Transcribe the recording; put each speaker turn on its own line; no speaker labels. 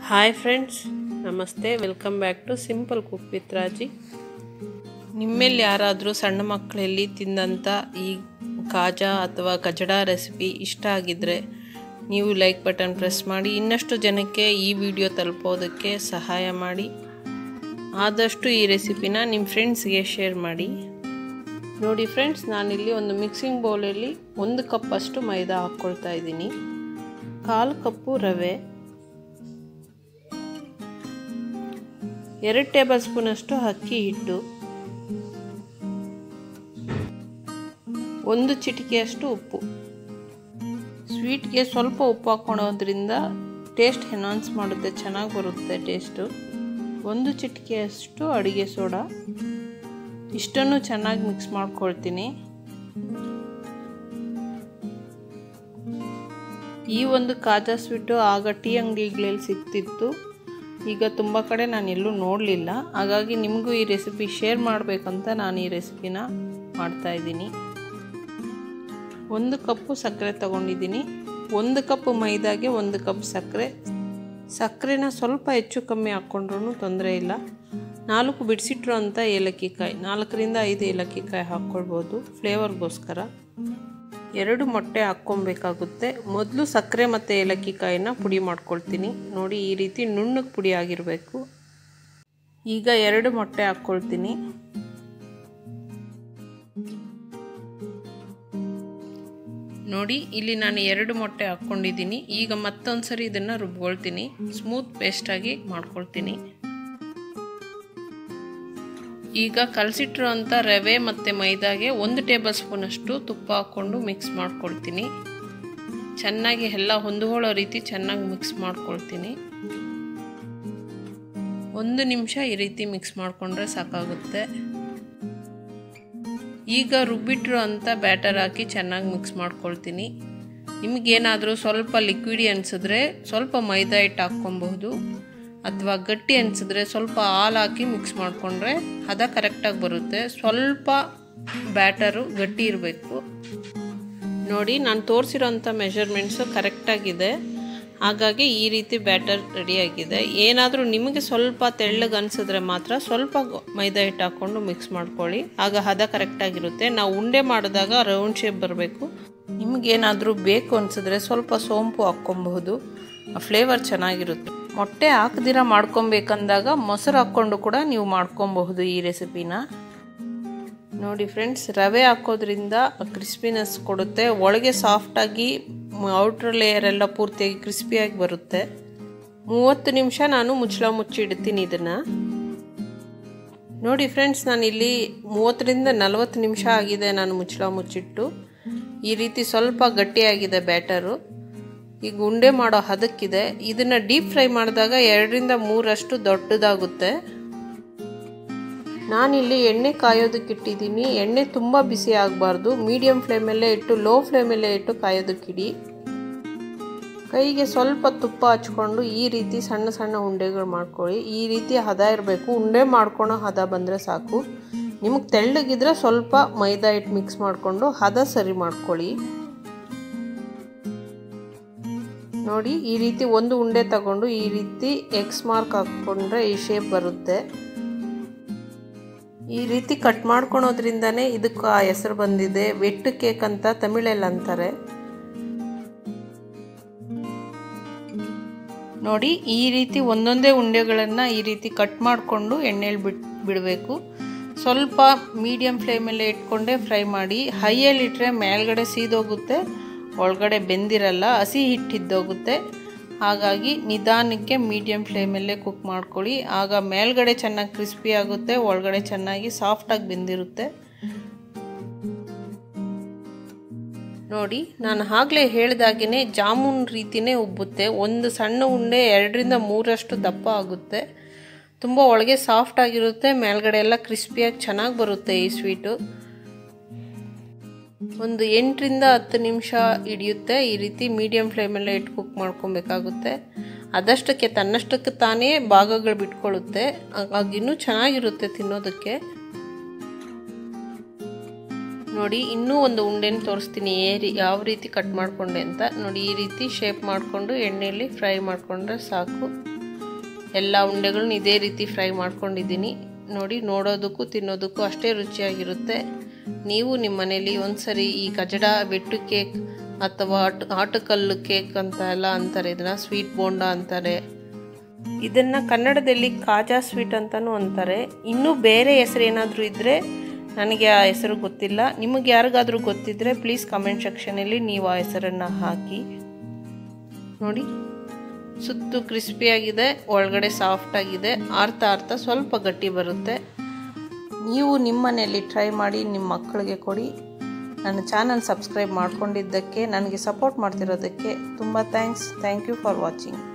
hi friends ನಮಸ್ತೆ welcome back to simple cook with Raji ನಿಮ್ಮಲ್ಲಿ ಯಾರಾದರೂ ಸಣ್ಣ ಮಕ್ಕಳಲ್ಲಿ ತಿಂದಂಥ ಈ ಕಾಜಾ ಅಥವಾ ಕಚಡ ರೆಸಿಪಿ ಇಷ್ಟ ಆಗಿದ್ದರೆ ನೀವು ಲೈಕ್ ಬಟನ್ ಪ್ರೆಸ್ ಮಾಡಿ ಇನ್ನಷ್ಟು ಜನಕ್ಕೆ ಈ ವಿಡಿಯೋ ತಲುಪೋದಕ್ಕೆ ಸಹಾಯ ಮಾಡಿ ಆದಷ್ಟು ಈ ರೆಸಿಪಿನ ನಿಮ್ಮ ಫ್ರೆಂಡ್ಸ್ಗೆ ಶೇರ್ ಮಾಡಿ ನೋಡಿ ಫ್ರೆಂಡ್ಸ್ ನಾನಿಲ್ಲಿ ಒಂದು ಮಿಕ್ಸಿಂಗ್ ಬೌಲಲ್ಲಿ ಒಂದು ಕಪ್ ಅಷ್ಟು ಮೈದಾ ಹಾಕ್ಕೊಳ್ತಾ ಇದ್ದೀನಿ ಕಾಲು ಕಪ್ಪು ರವೆ ಎರಡು ಟೇಬಲ್ ಸ್ಪೂನಷ್ಟು ಅಕ್ಕಿ ಹಿಟ್ಟು ಒಂದು ಚಿಟಿಕೆಯಷ್ಟು ಉಪ್ಪು ಸ್ವೀಟ್ಗೆ ಸ್ವಲ್ಪ ಉಪ್ಪು ಹಾಕ್ಕೊಳೋದ್ರಿಂದ ಟೇಸ್ಟ್ ಎನ್ಹಾನ್ಸ್ ಮಾಡುತ್ತೆ ಚೆನ್ನಾಗಿ ಬರುತ್ತೆ ಟೇಸ್ಟು ಒಂದು ಚಿಟಿಕೆಯಷ್ಟು ಅಡುಗೆ ಸೋಡಾ ಇಷ್ಟನ್ನು ಚೆನ್ನಾಗಿ ಮಿಕ್ಸ್ ಮಾಡ್ಕೊಳ್ತೀನಿ ಈ ಒಂದು ಕಾಜಾ ಸ್ವೀಟು ಆಗ ಟೀ ಅಂಗಡಿಗಳಲ್ಲಿ ಸಿಗ್ತಿತ್ತು ಈಗ ತುಂಬ ಕಡೆ ನಾನು ಎಲ್ಲೂ ನೋಡಲಿಲ್ಲ ಹಾಗಾಗಿ ನಿಮಗೂ ಈ ರೆಸಿಪಿ ಶೇರ್ ಮಾಡಬೇಕಂತ ನಾನು ಈ ರೆಸಿಪಿನ ಮಾಡ್ತಾಯಿದ್ದೀನಿ ಒಂದು ಕಪ್ಪು ಸಕ್ಕರೆ ತಗೊಂಡಿದ್ದೀನಿ ಒಂದು ಕಪ್ ಮೈದಾಗೆ ಒಂದು ಕಪ್ ಸಕ್ಕರೆ ಸಕ್ಕರೆನ ಸ್ವಲ್ಪ ಹೆಚ್ಚು ಕಮ್ಮಿ ಹಾಕ್ಕೊಂಡ್ರೂ ತೊಂದರೆ ಇಲ್ಲ ನಾಲ್ಕು ಬಿಡಿಸಿಟ್ರು ಅಂತ ಏಲಕ್ಕಿಕಾಯಿ ನಾಲ್ಕರಿಂದ ಐದು ಏಲಕ್ಕಿಕಾಯಿ ಹಾಕ್ಕೊಳ್ಬೋದು ಫ್ಲೇವರ್ಗೋಸ್ಕರ ಎರಡು ಮೊಟ್ಟೆ ಹಾಕ್ಕೊಬೇಕಾಗುತ್ತೆ ಮೊದಲು ಸಕ್ಕರೆ ಮತ್ತು ಏಲಕ್ಕಿಕಾಯಿನ ಪುಡಿ ಮಾಡ್ಕೊಳ್ತೀನಿ ನೋಡಿ ಈ ರೀತಿ ನುಣ್ಣಗೆ ಪುಡಿ ಆಗಿರಬೇಕು ಈಗ ಎರಡು ಮೊಟ್ಟೆ ಹಾಕ್ಕೊಳ್ತೀನಿ ನೋಡಿ ಇಲ್ಲಿ ನಾನು ಎರಡು ಮೊಟ್ಟೆ ಹಾಕ್ಕೊಂಡಿದ್ದೀನಿ ಈಗ ಮತ್ತೊಂದು ಸರಿ ಇದನ್ನು ರುಬ್ಕೊಳ್ತೀನಿ ಸ್ಮೂತ್ ಪೇಸ್ಟಾಗಿ ಮಾಡ್ಕೊಳ್ತೀನಿ ಈಗ ಕಲಸಿಟ್ಟಿರೋ ಅಂಥ ರವೆ ಮತ್ತು ಮೈದಾಗೆ ಒಂದು ಟೇಬಲ್ ಸ್ಪೂನಷ್ಟು ತುಪ್ಪ ಹಾಕ್ಕೊಂಡು ಮಿಕ್ಸ್ ಮಾಡ್ಕೊಳ್ತೀನಿ ಚೆನ್ನಾಗಿ ಎಲ್ಲ ಹೊಂದ್ಕೊಳ್ಳೋ ರೀತಿ ಚೆನ್ನಾಗಿ ಮಿಕ್ಸ್ ಮಾಡ್ಕೊಳ್ತೀನಿ ಒಂದು ನಿಮಿಷ ಈ ರೀತಿ ಮಿಕ್ಸ್ ಮಾಡಿಕೊಂಡ್ರೆ ಸಾಕಾಗುತ್ತೆ ಈಗ ರುಬ್ಬಿಟ್ಟಿರೋ ಅಂಥ ಬ್ಯಾಟರ್ ಹಾಕಿ ಚೆನ್ನಾಗಿ ಮಿಕ್ಸ್ ಮಾಡ್ಕೊಳ್ತೀನಿ ನಿಮಗೇನಾದರೂ ಸ್ವಲ್ಪ ಲಿಕ್ವಿಡಿ ಅನಿಸಿದ್ರೆ ಸ್ವಲ್ಪ ಮೈದಾ ಹಿಟ್ಟು ಹಾಕ್ಕೊಬಹುದು ಅಥವಾ ಗಟ್ಟಿ ಅನಿಸಿದ್ರೆ ಸ್ವಲ್ಪ ಹಾಲು ಹಾಕಿ ಮಿಕ್ಸ್ ಮಾಡಿಕೊಂಡ್ರೆ ಹದ ಕರೆಕ್ಟಾಗಿ ಬರುತ್ತೆ ಸ್ವಲ್ಪ ಬ್ಯಾಟರು ಗಟ್ಟಿ ಇರಬೇಕು ನೋಡಿ ನಾನು ತೋರಿಸಿರೋಂಥ ಮೆಷರ್ಮೆಂಟ್ಸು ಕರೆಕ್ಟಾಗಿದೆ ಹಾಗಾಗಿ ಈ ರೀತಿ ಬ್ಯಾಟರ್ ರೆಡಿಯಾಗಿದೆ ಏನಾದರೂ ನಿಮಗೆ ಸ್ವಲ್ಪ ತೆಳ್ಳಗೆ ಅನಿಸಿದ್ರೆ ಮಾತ್ರ ಸ್ವಲ್ಪ ಮೈದಾ ಹಿಟ್ಟು ಹಾಕ್ಕೊಂಡು ಮಿಕ್ಸ್ ಮಾಡ್ಕೊಳ್ಳಿ ಆಗ ಹದ ಕರೆಕ್ಟಾಗಿರುತ್ತೆ ನಾವು ಉಂಡೆ ಮಾಡಿದಾಗ ರೌಂಡ್ ಶೇಪ್ ಬರಬೇಕು ನಿಮಗೇನಾದರೂ ಬೇಕು ಅನಿಸಿದ್ರೆ ಸ್ವಲ್ಪ ಸೋಂಪು ಹಾಕ್ಕೊಬಹುದು ಫ್ಲೇವರ್ ಚೆನ್ನಾಗಿರುತ್ತೆ ಮೊಟ್ಟೆ ಹಾಕದಿರ ಮಾಡ್ಕೊಬೇಕಂದಾಗ ಮೊಸರು ಹಾಕ್ಕೊಂಡು ಕೂಡ ನೀವು ಮಾಡ್ಕೊಬಹುದು ಈ ರೆಸಿಪಿನ ನೋಡಿ ಫ್ರೆಂಡ್ಸ್ ರವೆ ಹಾಕೋದ್ರಿಂದ ಕ್ರಿಸ್ಪಿನೆಸ್ ಕೊಡುತ್ತೆ ಒಳಗೆ ಸಾಫ್ಟಾಗಿ ಔಟ್ರ್ ಲೇಯರ್ ಎಲ್ಲ ಪೂರ್ತಿಯಾಗಿ ಕ್ರಿಸ್ಪಿಯಾಗಿ ಬರುತ್ತೆ ಮೂವತ್ತು ನಿಮಿಷ ನಾನು ಮುಚ್ಚಳ ಮುಚ್ಚಿಡ್ತೀನಿ ಇದನ್ನು ನೋಡಿ ಫ್ರೆಂಡ್ಸ್ ನಾನು ಇಲ್ಲಿ ಮೂವತ್ತರಿಂದ ನಲವತ್ತು ನಿಮಿಷ ಆಗಿದೆ ನಾನು ಮುಚ್ಚಳ ಮುಚ್ಚಿಟ್ಟು ಈ ರೀತಿ ಸ್ವಲ್ಪ ಗಟ್ಟಿಯಾಗಿದೆ ಬ್ಯಾಟರು ಈಗ ಉಂಡೆ ಮಾಡೋ ಹದಕ್ಕಿದೆ ಇದನ್ನು ಡೀಪ್ ಫ್ರೈ ಮಾಡಿದಾಗ ಎರಡರಿಂದ ಮೂರಷ್ಟು ದೊಡ್ಡದಾಗುತ್ತೆ ನಾನಿಲ್ಲಿ ಎಣ್ಣೆ ಕಾಯೋದಕ್ಕೆ ಇಟ್ಟಿದ್ದೀನಿ ಎಣ್ಣೆ ತುಂಬ ಬಿಸಿ ಆಗಬಾರ್ದು ಮೀಡಿಯಮ್ ಫ್ಲೇಮಲ್ಲೇ ಇಟ್ಟು ಲೋ ಫ್ಲೇಮಲ್ಲೇ ಇಟ್ಟು ಕಾಯೋದಕ್ಕಿಡಿ ಕೈಗೆ ಸ್ವಲ್ಪ ತುಪ್ಪ ಹಚ್ಕೊಂಡು ಈ ರೀತಿ ಸಣ್ಣ ಸಣ್ಣ ಉಂಡೆಗಳು ಮಾಡ್ಕೊಳ್ಳಿ ಈ ರೀತಿ ಹದ ಇರಬೇಕು ಉಂಡೆ ಮಾಡ್ಕೊಳೋ ಹದ ಬಂದರೆ ಸಾಕು ನಿಮಗೆ ತೆಳ್ಳಗಿದ್ರೆ ಸ್ವಲ್ಪ ಮೈದಾ ಹಿಟ್ಟು ಮಿಕ್ಸ್ ಮಾಡಿಕೊಂಡು ಹದ ಸರಿ ಮಾಡ್ಕೊಳ್ಳಿ ನೋಡಿ ಈ ರೀತಿ ಒಂದು ಉಂಡೆ ತಗೊಂಡು ಈ ರೀತಿ ಎಕ್ಸ್ ಮಾರ್ಕ್ ಹಾಕ್ಕೊಂಡ್ರೆ ಈ ಶೇಪ್ ಬರುತ್ತೆ ಈ ರೀತಿ ಕಟ್ ಮಾಡ್ಕೊಳೋದ್ರಿಂದನೇ ಇದಕ್ಕೆ ಆ ಹೆಸರು ಬಂದಿದೆ ವೆಟ್ಟು ಕೇಕ್ ಅಂತ ತಮಿಳಲ್ಲಿ ಅಂತಾರೆ ನೋಡಿ ಈ ರೀತಿ ಒಂದೊಂದೇ ಉಂಡೆಗಳನ್ನು ಈ ರೀತಿ ಕಟ್ ಮಾಡಿಕೊಂಡು ಎಣ್ಣೆಲಿ ಬಿಟ್ ಬಿಡಬೇಕು ಸ್ವಲ್ಪ ಮೀಡಿಯಮ್ ಫ್ಲೇಮಲ್ಲೇ ಇಟ್ಕೊಂಡೇ ಫ್ರೈ ಮಾಡಿ ಹೈಯಲ್ಲಿ ಇಟ್ಟರೆ ಮೇಲ್ಗಡೆ ಸೀದೋಗುತ್ತೆ ಒಳಗಡೆ ಬೆಂದಿರಲ್ಲ ಹಸಿ ಹಿಟ್ಟಿದ್ದೋಗುತ್ತೆ ಹಾಗಾಗಿ ನಿಧಾನಕ್ಕೆ ಮೀಡಿಯಮ್ ಫ್ಲೇಮಲ್ಲೇ ಕುಕ್ ಮಾಡ್ಕೊಳ್ಳಿ ಆಗ ಮೇಲ್ಗಡೆ ಚೆನ್ನಾಗಿ ಕ್ರಿಸ್ಪಿ ಆಗುತ್ತೆ ಒಳಗಡೆ ಚೆನ್ನಾಗಿ ಸಾಫ್ಟಾಗಿ ಬೆಂದಿರುತ್ತೆ ನೋಡಿ ನಾನು ಆಗಲೇ ಹೇಳ್ದಾಗೇ ಜಾಮೂನ್ ರೀತಿಯೇ ಉಬ್ಬುತ್ತೆ ಒಂದು ಸಣ್ಣ ಉಂಡೆ ಎರಡರಿಂದ ಮೂರಷ್ಟು ದಪ್ಪ ಆಗುತ್ತೆ ತುಂಬ ಒಳಗೆ ಸಾಫ್ಟ್ ಆಗಿರುತ್ತೆ ಮೇಲ್ಗಡೆ ಎಲ್ಲ ಕ್ರಿಸ್ಪಿಯಾಗಿ ಚೆನ್ನಾಗಿ ಬರುತ್ತೆ ಈ ಸ್ವೀಟು ಒಂದು ಎಂಟರಿಂದ ಹತ್ತು ನಿಮಿಷ ಹಿಡಿಯುತ್ತೆ ಈ ರೀತಿ ಮೀಡಿಯಮ್ ಫ್ಲೇಮಲ್ಲೇ ಇಟ್ಟು ಕುಕ್ ಮಾಡ್ಕೊಬೇಕಾಗುತ್ತೆ ಅದಷ್ಟಕ್ಕೆ ತನ್ನಷ್ಟಕ್ಕೆ ತಾನೇ ಭಾಗಗಳು ಬಿಟ್ಕೊಳ್ಳುತ್ತೆ ಹಾಗಾಗಿ ಇನ್ನೂ ಚೆನ್ನಾಗಿರುತ್ತೆ ತಿನ್ನೋದಕ್ಕೆ ನೋಡಿ ಇನ್ನೂ ಒಂದು ಉಂಡೆನ ತೋರಿಸ್ತೀನಿ ಏರಿ ಯಾವ ರೀತಿ ಕಟ್ ಮಾಡಿಕೊಂಡೆ ಅಂತ ನೋಡಿ ಈ ರೀತಿ ಶೇಪ್ ಮಾಡಿಕೊಂಡು ಎಣ್ಣೆಯಲ್ಲಿ ಫ್ರೈ ಮಾಡಿಕೊಂಡ್ರೆ ಸಾಕು ಎಲ್ಲ ಉಂಡೆಗಳನ್ನ ಇದೇ ರೀತಿ ಫ್ರೈ ಮಾಡ್ಕೊಂಡಿದ್ದೀನಿ ನೋಡಿ ನೋಡೋದಕ್ಕೂ ತಿನ್ನೋದಕ್ಕೂ ಅಷ್ಟೇ ರುಚಿಯಾಗಿರುತ್ತೆ ನೀವು ನಿಮ್ಮ ಮನೇಲಿ ಒಂದ್ಸರಿ ಈ ಕಜಡ ಬೆಟ್ಟು ಕೇಕ್ ಅಥವಾ ಆಟ ಆಟಕಲ್ಲು ಕೇಕ್ ಅಂತ ಎಲ್ಲ ಅಂತಾರೆ ಇದನ್ನು ಸ್ವೀಟ್ ಬೋಂಡ ಅಂತಾರೆ ಇದನ್ನು ಕನ್ನಡದಲ್ಲಿ ಕಾಜಾ ಸ್ವೀಟ್ ಅಂತಲೂ ಅಂತಾರೆ ಇನ್ನೂ ಬೇರೆ ಹೆಸರು ಏನಾದರೂ ಇದ್ದರೆ ನನಗೆ ಆ ಹೆಸರು ಗೊತ್ತಿಲ್ಲ ನಿಮಗೆ ಯಾರಿಗಾದರೂ ಗೊತ್ತಿದ್ದರೆ ಪ್ಲೀಸ್ ಕಮೆಂಟ್ ಸೆಕ್ಷನಲ್ಲಿ ನೀವು ಆ ಹೆಸರನ್ನು ಹಾಕಿ ನೋಡಿ ಸುತ್ತು ಕ್ರಿಸ್ಪಿಯಾಗಿದೆ ಒಳಗಡೆ ಸಾಫ್ಟಾಗಿದೆ ಆರ್ತಾ ಆರ್ತಾ ಸ್ವಲ್ಪ ಗಟ್ಟಿ ಬರುತ್ತೆ ನೀವು ನಿಮ್ಮ ಮನೆಯಲ್ಲಿ ಟ್ರೈ ಮಾಡಿ ನಿಮ್ಮ ಮಕ್ಕಳಿಗೆ ಕೊಡಿ ನನ್ನ ಚಾನಲ್ ಸಬ್ಸ್ಕ್ರೈಬ್ ಮಾಡ್ಕೊಂಡಿದ್ದಕ್ಕೆ ನನಗೆ ಸಪೋರ್ಟ್ ಮಾಡ್ತಿರೋದಕ್ಕೆ ತುಂಬ thanks thank you for watching